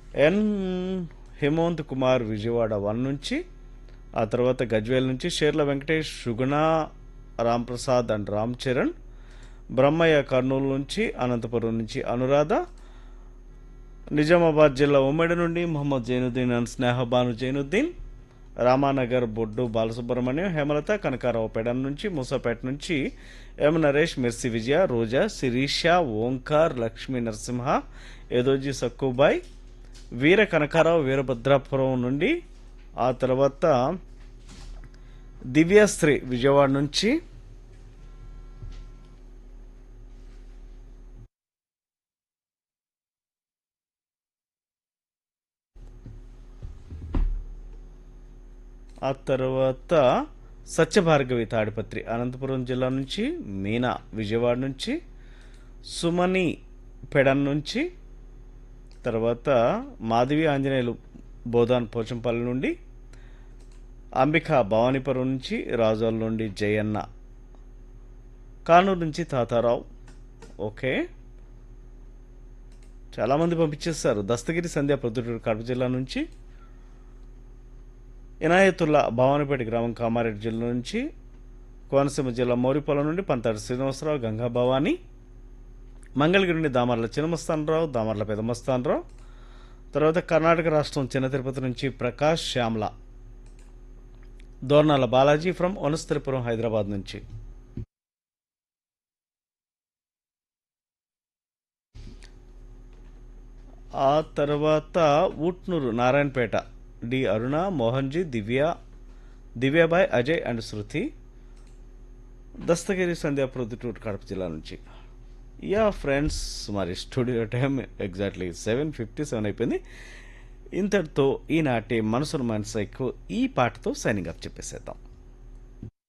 ఎన్ Hemanth Kumar Vijayawada one నుంచి ఆ తర్వాత గజ్వేల్ నుంచి షేర్ల వెంకటేష్ సుగుణ రాంప్రసాద్ అండ్ రామ్ చరణ్ బ్రహ్మయ్య కర్నూలు నుంచి అనంతపురం నుంచి అనురాధ నిజామాబాద్ జిల్లా ఉమ్మడి నుండి మొహమ్మద్ జైనుద్దీన్ అండ్ స్నేహబాను జైనుద్దీన్ రామానగర్ బొడ్డు బాలసుబ్రహ్మణ్యం హేమలత కనకారావు పెడన్ నుంచి మూసాపేట నుంచి ఎం నరేష్ మిర్సి విజయ రోజా శిరీష ఓంకార్ లక్ష్మీ నరసింహ ఏదోజీ సక్కుబాయ్ వీర కనకారావు వీరభద్రాపురం నుండి ఆ తర్వాత దివ్యశ్రీ విజయవాడ నుంచి ఆ తర్వాత సత్యభార్గవి తాడిపత్రి అనంతపురం జిల్లా నుంచి మీనా విజయవాడ నుంచి సుమని పెడన్ నుంచి తర్వాత మాధవి ఆంజనేయులు బోధాన్ పోచంపల్లి నుండి అంబిక భవానీపురం నుంచి రాజోల్ నుండి జయన్న కానూరు నుంచి తాతారావు ఓకే చాలామంది పంపించేస్తారు దస్తగిరి సంధ్య ప్రొద్దుటూరు కడప జిల్లా నుంచి ఇనాయతుల్లా భవానీపేట గ్రామం కామారెడ్డి జిల్లా నుంచి కోనసీమ జిల్లా మౌరిపొలం నుండి పంతాడు శ్రీనివాసరావు గంగా భవాని మంగళగిరి నుండి దామర్ల చిన్నమస్తానరావు దామర్ల పెదమస్తానరావు తర్వాత కర్ణాటక రాష్ట్రం చిన్న తిరుపతి నుంచి ప్రకాష్ శ్యామ్ల దోర్నాల బాలాజీ ఫ్రమ్ వనస్థలిపురం హైదరాబాద్ నుంచి ఆ తర్వాత ఊట్నూరు నారాయణపేట డి అరుణ మోహన్జీ దివ్య దివ్యాబాయ్ అజయ్ అండ్ శృతి దస్తగిరి సంధ్యా ప్రొద్దుటూరు కడప జిల్లా నుంచి యా ఫ్రెండ్స్ మరి studio time exactly seven fifty seven అయిపోయింది ఇంతటితో ఈనాటి మనసును మనసైకు ఈ పాటతో సైనింగ్ అప్ చెప్పేసేద్దాం